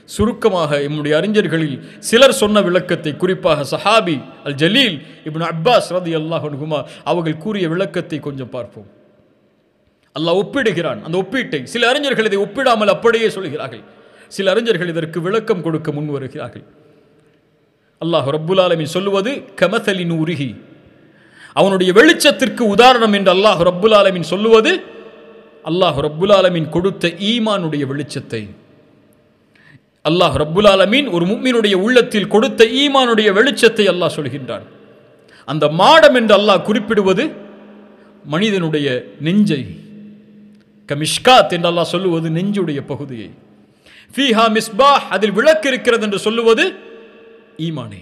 சுருக்கமாக எம்முடைய அறிஞர்களில் சிலர் சொன்ன விளக்கத்தை குறிப்பாக சஹாபி அல் ஜலீல் இப்னு அப்பாஸ் ரதி அல்லாஹுமா அவர்கள் கூறிய விளக்கத்தை கொஞ்சம் பார்ப்போம் அல்லாஹ் ஒப்பிடுகிறான் அந்த ஒப்பீட்டை சில அறிஞர்கள் இதை ஒப்பிடாமல் அப்படியே சொல்கிறார்கள் சில அறிஞர்கள் இதற்கு விளக்கம் கொடுக்க முன் வருகிறார்கள் அல்லாஹ் ரப்புல் ஆலமீன் சொல்லுவது கமதலி நூரிஹி அவனுடைய வெளிச்சத்திற்கு உதாரணம் என்று அல்லாஹ் ரப்புல் ஆலமீன் சொல்லுவது அல்லாஹ் ரப்புல் ஆலமீன் கொடுத்த ஈமானுடைய வெளிச்சத்தை அல்லாஹ் ரப்புல் ஆலமீன் ஒரு முக்மினுடைய உள்ளத்தில் கொடுத்த ஈமானுடைய வெளிச்சத்தை அல்லாஹ் சொல்கின்றான் அந்த மாடம் என்று அல்லாஹ் குறிப்பிடுவது மனிதனுடைய நெஞ்சை கமிஷ்காத் என்று அல்லாஹ் சொல்லுவது நெஞ்சுடைய பகுதியை ஃபீஹா மிஸ்பாஹ் அதில் விளக்கு இருக்கிறது என்று சொல்லுவது ஈமானே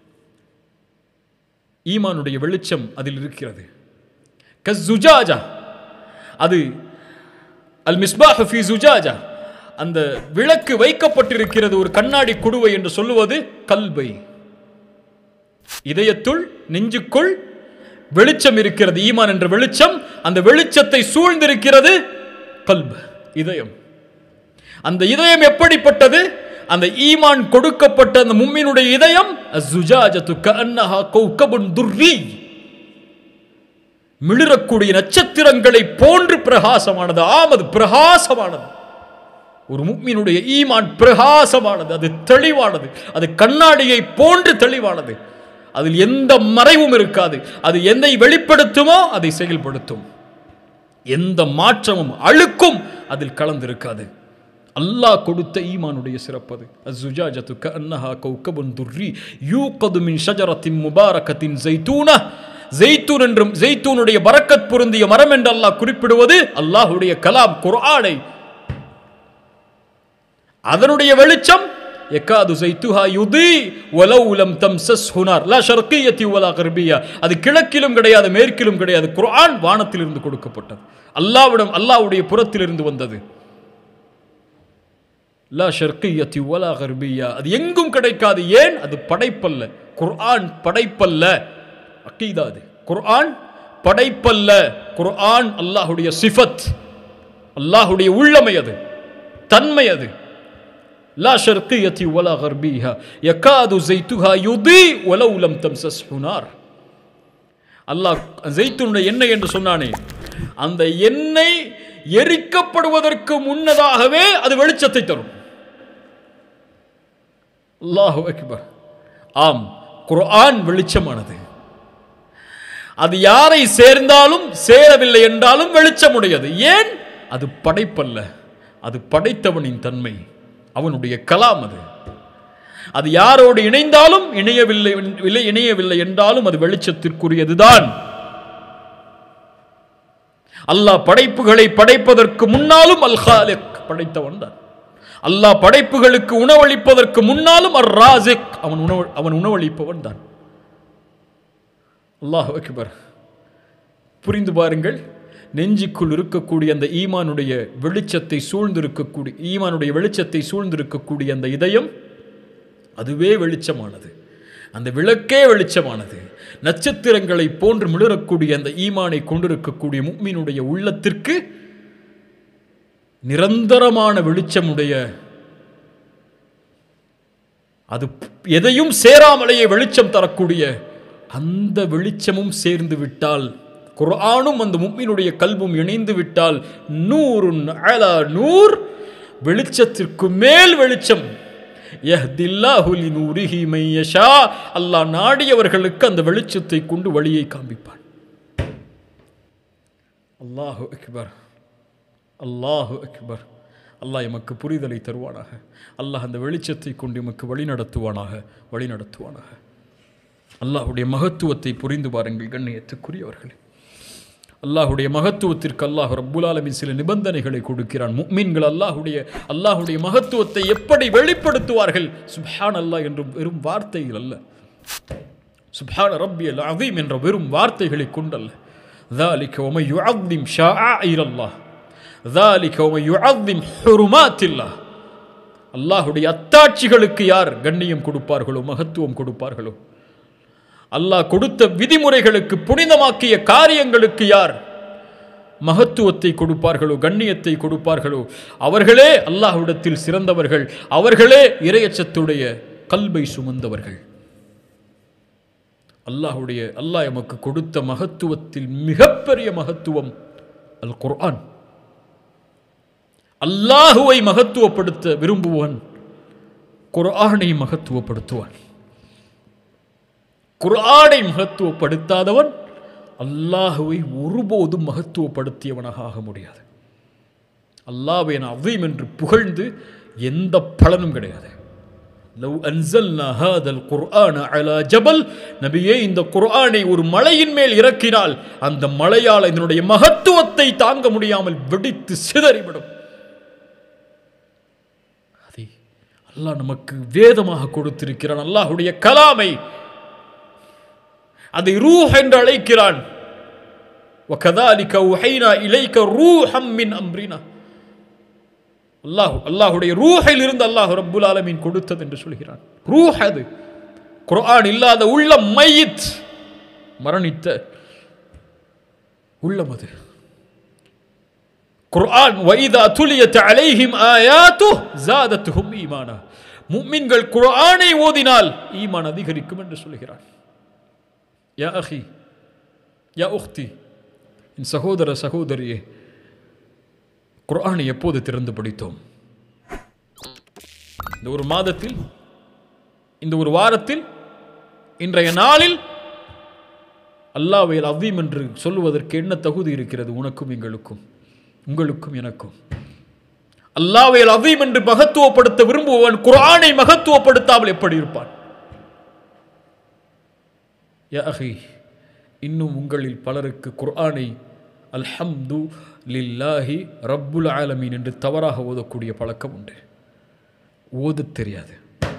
ஈமானுடைய வெளிச்சம் அதில் இருக்கிறது கஸ்ஸுஜாஜா அது அல் மிஸ்பாஹ் ஃபி சுஜாஜா அந்த விளக்கு வைக்கப்பட்டிருக்கிறது ஒரு கண்ணாடி குடுவை என்று சொல்லுவது கல்பை இதயத்துள் நெஞ்சுக்குள் வெளிச்சம் இருக்கிறது ஈமான் என்ற வெளிச்சம் அந்த வெளிச்சத்தை சூழ்ந்திருக்கிறது கல்ப இதயம் அந்த இதயம் எப்படிப்பட்டது அந்த ஈமான் கொடுக்கப்பட்ட அந்த மும்மினுடைய இதயம் அஸ்ஸுஜாஜத்து கஅன்னஹா கௌகபுன் துர்ரி மிளிரக்கூடிய நட்சத்திரங்களை போன்று பிரகாசமானது ஆமது பிரகாசமானது ஒரு முக்மினுடைய ஈமான் பிரகாசமானது அது தெளிவானது அது கண்ணாடியை போன்று தெளிவானது அதில் எந்த மறைவும் இருக்காது அது எதை வெளிப்படுத்துமோ அதை செயல்படுத்தும் எந்த மாற்றமும் அழுக்கும் அதில் கலந்திருக்காது அல்லாஹ் கொடுத்த ஈமானுடைய சிறப்பது அஸ்ஸுஜாஜத்து கஅன்னஹா கௌகபுன் துர்ரி யூகது மின் ஷஜரத்தின் முபாரகத்தின் ஜைத்தூனா ஜெய்தூன் என்றும் ஜெய்தூனுடைய பரக்கத் பொருந்திய மரம் என்று அல்லாஹ் குறிப்பிடுவது அல்லாஹ்வுடைய கலாம் குர்ஆனை அதனுடைய வெளிச்சம் எக்காது ஜைத்துஹா யுதி வலவு லம் தம்சஸ் ஹுனார் லா ஷர்கியத்தி வலா கர்பியா அது கிழக்கிலும் கிடையாது மேற்கிலும் கிடையாது குர்ஆன் வானத்திலிருந்து கொடுக்கப்பட்டது அல்லாஹ்விடம் அல்லாஹ்வுடைய புறத்திலிருந்து வந்தது லா ஷர்கியத்தி வலா கர்பியா அது எங்கும் கிடைக்காது ஏன் அது படைப்பல்ல குர்ஆன் படைப்பல்ல அக்கீதா அது குர்ஆன் படைப்பல்ல குர்ஆன் அல்லாஹ்வுடைய சிஃபத் அல்லாஹ்வுடைய உள்ளமை அது தன்மை அது لا شرقية ولا غربيها يكاد زيتها يضيء ولو لم تمسسه نار அல்லாஹ் ஜெய்த்துனுடைய எண்ணெய் என்று சொன்னானே அந்த எண்ணெய் எரிக்கப்படுவதற்கு முன்னதாகவே அது வெளிச்சத்தை தரும் அல்லாஹு அக்பர் ஆம் குர்ஆன் வெளிச்சமானது அது யாரை சேர்ந்தாலும் சேரவில்லை என்றாலும் வெளிச்சமுடையது ஏன் அது படைப்பல்ல அது படைத்தவனின் தன்மை அவனுடைய கலாம் அது அது யாரோடு இணைந்தாலும் இணையவில்லை இல்லை இணையவில்லை என்றாலும் அது வெளிச்சத்திற்குரியதுதான் அல்லாஹ் படைப்புகளை படைப்பதற்கு முன்னாலும் அல் ஹாலிக் படைத்தவன் தான் அல்லாஹ் படைப்புகளுக்கு உணவளிப்பதற்கு முன்னாலும் அர் ராசிக் அவன் உணவு அவன் உணவளிப்பவன் தான் அல்லாஹ் அக்பர் புரிந்து பாருங்கள் நெஞ்சுக்குள் இருக்கக்கூடிய அந்த ஈமானுடைய வெளிச்சத்தை சூழ்ந்திருக்கக்கூடிய ஈமானுடைய வெளிச்சத்தை சூழ்ந்திருக்கக்கூடிய அந்த இதயம் அதுவே வெளிச்சமானது அந்த விளக்கே வெளிச்சமானது நட்சத்திரங்களை போன்று மிளறக்கூடிய அந்த ஈமானை கொண்டிருக்கக்கூடிய முக்மீனுடைய உள்ளத்திற்கு நிரந்தரமான வெளிச்சமுடைய அது எதையும் சேராமலேயே வெளிச்சம் தரக்கூடிய அந்த வெளிச்சமும் சேர்ந்து விட்டால் குர்ஆனும் அந்த முக்மினுடைய கல்வும் இணைந்து விட்டால் நூறுன் அலா நூர் வெளிச்சத்திற்கு மேல் வெளிச்சம் யஹ்தில்லாஹு லினூரிஹி மை யஷா அல்லாஹ் நாடியவர்களுக்கு அந்த வெளிச்சத்தை கொண்டு வழியை காண்பிப்பான் அல்லாஹு அக்பர் அல்லாஹு அக்பர் அல்லாஹ் எமக்கு புரிதலை தருவானாக அல்லாஹ் அந்த வெளிச்சத்தை கொண்டு எமக்கு வழி நடத்துவானாக வழி நடத்துவானாக அல்லாஹுடைய மகத்துவத்தை புரிந்து பாருங்கள் கண்ணியத்துக்குரியவர்களே அல்லாஹுடைய மகத்துவத்திற்கு அல்லாஹ் ரப்புல் ஆலமின் சில நிபந்தனைகளை கொடுக்கிறான் முக்மீன்கள் அல்லாஹுடைய அல்லாஹுடைய மகத்துவத்தை எப்படி வெளிப்படுத்துவார்கள் சுப்ஹான் அல்லாஹ் என்று வெறும் வார்த்தைகள் அல்ல சுப்ஹான ரப்பியல் அதீம் என்ற வெறும் வார்த்தைகளை கொண்டல்ல ذلك ومن يعظم شعائر الله ذلك ومن يعظم حرمات الله அல்லாஹுடைய அத்தாட்சிகளுக்கு யார் கண்ணியம் கொடுப்பார்களோ மகத்துவம் கொடுப்பார்களோ அல்லாஹ் கொடுத்த விதிமுறைகளுக்கு புனிதமாக்கிய காரியங்களுக்கு யார் மகத்துவத்தை கொடுப்பார்களோ கண்ணியத்தை கொடுப்பார்களோ அவர்களே அல்லாஹ்விடத்தில் சிறந்தவர்கள் அவர்களே இரையச்சத்துடைய கல்வை சுமந்தவர்கள் அல்லாஹுடைய அல்லாஹ் எமக்கு கொடுத்த மகத்துவத்தில் மிகப்பெரிய மகத்துவம் அல் குர்ஆன் அல்லாஹுவை மகத்துவப்படுத்த விரும்புவன் குர்ஆனை மகத்துவப்படுத்துவான் குர்ஆனை மகத்துவப்படுத்தாதவன் அல்லாஹுவை ஒருபோதும் மகத்துவப்படுத்தியவனாக ஆக முடியாது அல்லாஹ்வை நான் அவ்வீம் என்று புகழ்ந்து எந்த பலனும் கிடையாது லவ் அன்சல்னா ஹாதல் குர்ஆன அலா ஜபல் நபியே இந்த குர்ஆனை ஒரு மலையின் மேல் இறக்கினால் அந்த மலையால் இதனுடைய மகத்துவத்தை தாங்க முடியாமல் வெடித்து சிதறிவிடும் அதை அல்லாஹ் நமக்கு வேதமாக கொடுத்திருக்கிறான் அல்லாஹ்வுடைய கலாமை அதை ரூஹ் என்று அழைக்கிறான் وكذلك أوحينا إليك روحا من أمرنا அல்லாஹ் அல்லாஹுடைய ரூஹில் இருந்து அல்லாஹ் ரப்புல் ஆலமீன் கொடுத்தது என்று சொல்கிறான் ரூஹ் அது குர்ஆன் இல்லாத உள்ள மையித் மரணித்த உள்ளம் அது குர்ஆன் வைதா துலியத் அலைஹிம் ஆயாத்து ஜாதத்துஹும் ஈமானா முஃமின்கள் குர்ஆனை ஓதினால் ஈமான் அதிகரிக்கும் என்று சொல்கிறான் யா அஹி யா உக்தி என் சகோதர சகோதரியே குர்ஆனை எப்போது திறந்து படித்தோம் இந்த ஒரு மாதத்தில் இந்த ஒரு வாரத்தில் இன்றைய நாளில் அல்லாஹ்வை அவ்வீம் என்று சொல்லுவதற்கு என்ன தகுதி இருக்கிறது உனக்கும் எங்களுக்கும் உங்களுக்கும் எனக்கும் அல்லாஹ்வை அவ்வீம் என்று மகத்துவப்படுத்த விரும்புபவன் குர்ஆனை மகத்துவப்படுத்தாமல் எப்படி இருப்பான் யா அஹி இன்னும் உங்களில் பலருக்கு குர்ஆனை அல்ஹம்து லில்லாஹி ரப்புல் ஆலமீன் என்று தவறாக ஓதக்கூடிய பழக்கம் உண்டு ஓதத் தெரியாது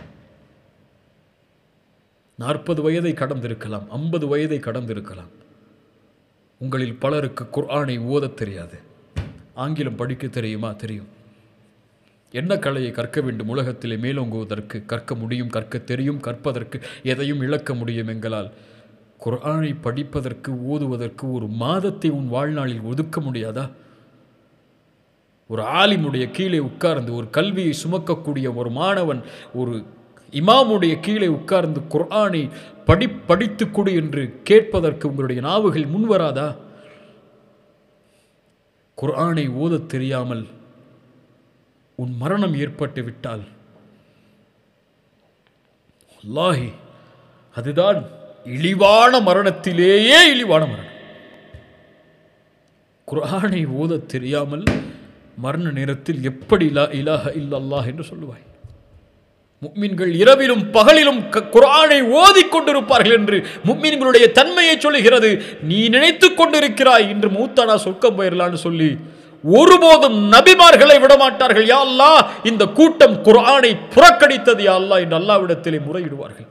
நாற்பது வயதை கடந்திருக்கலாம் ஐம்பது வயதை கடந்திருக்கலாம் உங்களில் பலருக்கு குர்ஆனை ஓதத் தெரியாது ஆங்கிலம் படிக்க தெரியுமா தெரியும் என்ன கலையை கற்க வேண்டும் உலகத்திலே மேலோங்குவதற்கு கற்க முடியும் கற்க தெரியும் கற்பதற்கு எதையும் இழக்க முடியும் எங்களால் குர்ஆனை படிப்பதற்கு ஓதுவதற்கு ஒரு மாதத்தை உன் வாழ்நாளில் ஒதுக்க முடியாதா ஒரு ஆலிமுடைய கீழே உட்கார்ந்து ஒரு கல்வியை சுமக்கக்கூடிய ஒரு மாணவன் ஒரு இமாமுடைய கீழே உட்கார்ந்து குர்ஆனை படி படித்து கொடு என்று கேட்பதற்கு உங்களுடைய நாவுகள் முன்வராதா குர்ஆனை ஓதத் தெரியாமல் உன் மரணம் ஏற்பட்டு விட்டால் அல்லாஹி அதுதான் இழிவான மரணத்திலேயே இழிவான மரணம் குர்ஆனை ஓதத் தெரியாமல் மரண நேரத்தில் எப்படி லா இலாஹ இல்லல்லாஹ் என்று சொல்லுவாய் முக்மின்கள் இரவிலும் பகலிலும் க- குர்ஆனை ஓதிக் கொண்டிருப்பார்கள் என்று முக்மின்களுடைய தன்மையை சொல்லுகிறது நீ நினைத்துக் கொண்டிருக்கிறாய் இன்று மூத்தானா சொர்க்கம் போயிடலான்னு சொல்லி ஒருபோதும் நபிமார்களை விடமாட்டார்கள் யா அல்லாஹ் இந்த கூட்டம் குர்ஆனை புறக்கணித்தது யா அல்லாஹ் என்று அல்லாவிடத்திலே முறையிடுவார்கள்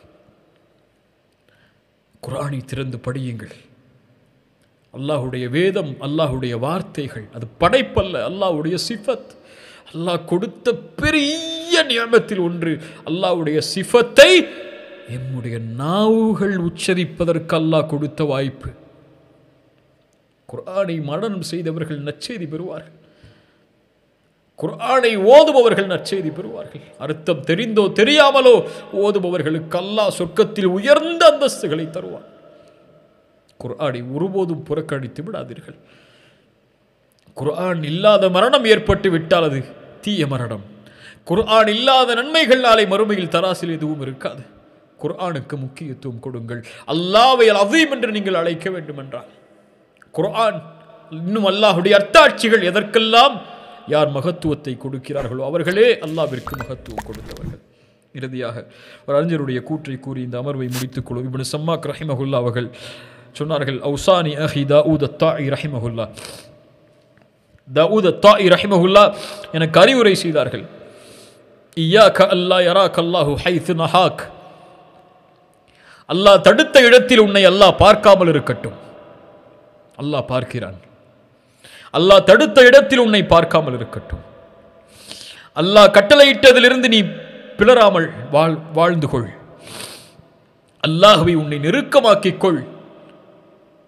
குர்ஆனை திறந்து படியுங்கள் அல்லாஹுடைய வேதம் அல்லாஹுடைய வார்த்தைகள் அது படைப்பல்ல அல்லாஹ்வுடைய சிஃபத் அல்லாஹ் கொடுத்த பெரிய நியமத்தில் ஒன்று அல்லாஹ்வுடைய சிஃபத்தை எம்முடைய நாவுகள் உச்சரிப்பதற்கு அல்லாஹ் கொடுத்த வாய்ப்பு குர்ஆனை மரணம் செய்தவர்கள் நற்செய்தி பெறுவார்கள் குர்ஆனை ஓதுபவர்கள் நற்செய்தி பெறுவார்கள் அர்த்தம் தெரிந்தோ தெரியாமலோ ஓதுபவர்களுக்கு அல்லாஹ் சொர்க்கத்தில் உயர்ந்த அந்தஸ்துகளை தருவான் குர்ஆனை ஒருபோதும் புறக்கணித்து விடாதீர்கள் குர்ஆன் இல்லாத மரணம் ஏற்பட்டு விட்டால் அது தீய மரணம் குர்ஆன் இல்லாத நன்மைகள் நாளை மறுமையில் தராசில் எதுவும் இருக்காது குர்ஆனுக்கு முக்கியத்துவம் கொடுங்கள் அல்லாவை அசீம் என்று நீங்கள் அழைக்க வேண்டும் என்றால் குர்ஆன் இன்னும் அல்லாஹுடைய அத்தாட்சிகள் எதற்கெல்லாம் யார் மகத்துவத்தை கொடுக்கிறார்களோ அவர்களே அல்லாவிற்கு மகத்துவம் கொடுத்தவர்கள் இறுதியாக ஒரு அறிஞருடைய கூற்றை கூறி இந்த அமர்வை முடித்துக் கொள்வோம் இப்னு சம்மாக் ரஹிமஹுல்லா அவர்கள் சொன்னார்கள் அவுசானி அஹி தாவூத் அத்தாஇ ரஹிமஹுல்லா தாவூத் அத்தாஇ ரஹிமஹுல்லா எனக்கு அறிவுரை செய்தார்கள் இய்யாக்க அல்லா யராக் அல்லாஹு ஹைத்து நஹாக் அல்லாஹ் தடுத்த இடத்தில் உன்னை அல்லாஹ் பார்க்காமல் இருக்கட்டும் அல்லாஹ் பார்க்கிறான் அல்லாஹ் தடுத்த இடத்தில் உன்னை பார்க்காமல் இருக்கட்டும் அல்லாஹ் கட்டளையிட்டதிலிருந்து நீ பிளராமல் வாழ் வாழ்ந்து கொள் அல்லாஹுவை உன்னை நெருக்கமாக்கிக் கொள்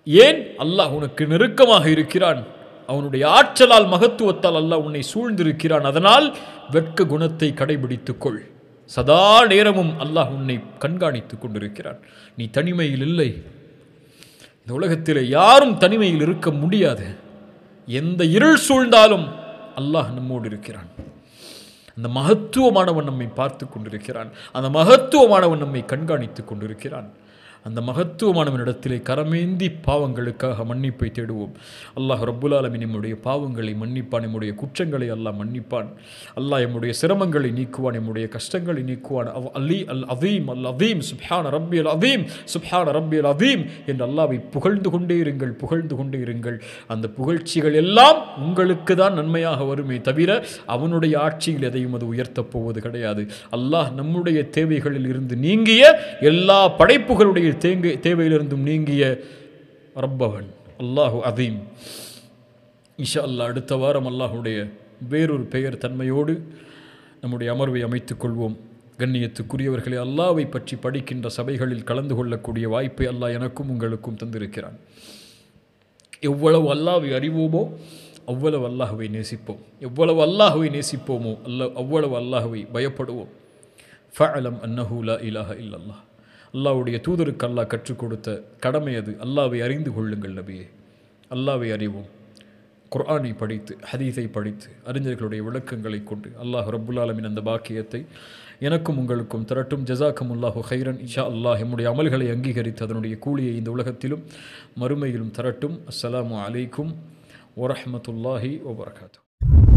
ஏன் அல்லாஹ் உனக்கு நெருக்கமாக இருக்கிறான் அவனுடைய ஆற்றலால் மகத்துவத்தால் அல்லாஹ் உன்னை சூழ்ந்திருக்கிறான் அதனால் வெட்க குணத்தை கடைபிடித்துக் கொள் சதா நேரமும் அல்லாஹ் உன்னை கண்காணித்துக் கொண்டிருக்கிறான் நீ தனிமையில் இல்லை இந்த உலகத்தில் யாரும் தனிமையில் இருக்க முடியாது எந்த இருள் சூழ்ந்தாலும் அல்லாஹ் நம்மோடு இருக்கிறான் அந்த மகத்துவமானவன் நம்மை பார்த்து கொண்டிருக்கிறான் அந்த மகத்துவமானவன் நம்மை கண்காணித்துக் கொண்டிருக்கிறான் அந்த மகத்துவமானவனிடத்திலே கரமேந்தி பாவங்களுக்காக மன்னிப்பை தேடுவோம் அல்லாஹ் ரப்புல் ஆலமீன் நம்முடைய பாவங்களை மன்னிப்பான் நம்முடைய குற்றங்களை அல்லாஹ் மன்னிப்பான் அல்லாஹ் எம்முடைய சிரமங்களை நீக்குவான் எம்முடைய கஷ்டங்களை நீக்குவான் அவ் அலி அல் அதீம் அல் அதீம் சுப்ஹான ரப்பி அல் அதீம் சுப்ஹான ரப்பி அல் அதீம் என்று அல்லாவை புகழ்ந்து கொண்டே இருங்கள் புகழ்ந்து கொண்டே இருங்கள் அந்த புகழ்ச்சிகள் எல்லாம் உங்களுக்கு தான் நன்மையாக வருமே தவிர அவனுடைய ஆட்சியில் எதையும் அது உயர்த்தப் போவது கிடையாது அல்லாஹ் நம்முடைய தேவைகளில் இருந்து நீங்கிய எல்லா படைப்புகளுடைய தேங்க தேவையிலிருந்தும் நீங்கிய ரப்பவன் அல்லாஹு அதீம் இஷா அல்லாஹ் அடுத்த வாரம் அல்லாஹுடைய வேறொரு பெயர் தன்மையோடு நம்முடைய அமர்வை அமைத்துக் கொள்வோம் கண்ணியத்துக்குரியவர்களே அல்லாவை பற்றி படிக்கின்ற சபைகளில் கலந்து கொள்ளக்கூடிய வாய்ப்பை அல்லாஹ் எனக்கும் உங்களுக்கும் தந்திருக்கிறான் எவ்வளவு அல்லாவை அறிவோமோ அவ்வளவு அல்லாஹுவை நேசிப்போம் எவ்வளவு அல்லாஹுவை நேசிப்போமோ அல்ல அவ்வளவு அல்லாஹுவை பயப்படுவோம் ஃபஅலம் அன்னஹு லா இலாஹ இல்லல்லாஹ் அல்லாஹ்வுடைய தூதருக்கு அல்லாஹ் கற்றுக் கொடுத்த கடமை அது அல்லாவை அறிந்து கொள்ளுங்கள் நபியே அல்லாவை அறிவோம் குர்ஆனை படித்து ஹதீஸை படித்து அறிஞர்களுடைய விளக்கங்களை கொண்டு அல்லாஹ் ரப்புல் ஆலமின் அந்த பாக்கியத்தை எனக்கும் உங்களுக்கும் திரட்டும் ஜசாக்கம் அல்லாஹு ஹைரன் இஷா அல்லாஹ் எம்முடைய அமல்களை அங்கீகரித்து அதனுடைய கூலியை இந்த உலகத்திலும் மறுமையிலும் திரட்டும் அஸ்ஸலாமு அலைக்கும் வரஹ்மத்துல்லாஹி வபரகாத்து